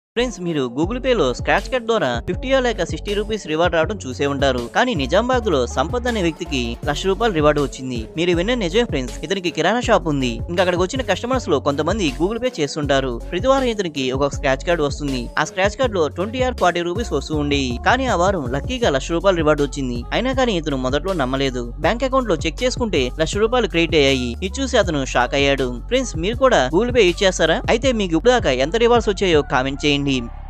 friends మీరు Google Pay లో scratch card ద్వారా ఫిఫ్టీ లేక సిక్స్టీ రూపీస్ రివార్డ్ రావడం చూసే ఉంటారు కానీ నిజామాబాద్ లో సంపత్ అనే వ్యక్తికి లక్ష రూపాయలు రివార్డు వచ్చింది మీరు విన్న నిజమే ఫ్రెండ్స్ ఇతనికి కిరాణా షాప్ ఉంది ఇంకా అక్కడికి వచ్చిన కస్టమర్స్ లో కొంతమంది గూగుల్ పే చేస్తుంటారు ప్రతి వారం ఇతనికి ఒక స్క్రాచ్ కార్డ్ వస్తుంది ఆ స్క్రాచ్ కార్డ్ లో ట్వంటీ ఆర్ ఫార్టీ రూపీస్ వస్తూ ఉండేవి కానీ ఆ వారం లక్కీగా లక్ష రూపాయలు రివార్డు వచ్చింది అయినా కానీ ఇతను మొదట్లో నమ్మలేదు బ్యాంక్ అకౌంట్ లో చెక్ చేసుకుంటే లక్ష రూపాయలు క్రెడిట్ అయ్యాయి ఇది చూసి అతను షాక్ అయ్యాడు ఫ్రెండ్స్ మీరు కూడా గూగుల్ పే యూజ్ చేస్తారా అయితే మీకు ఇప్పుడు దాకా ఎంత రివార్డ్స్ వచ్చాయో కామెంట్ చేయండి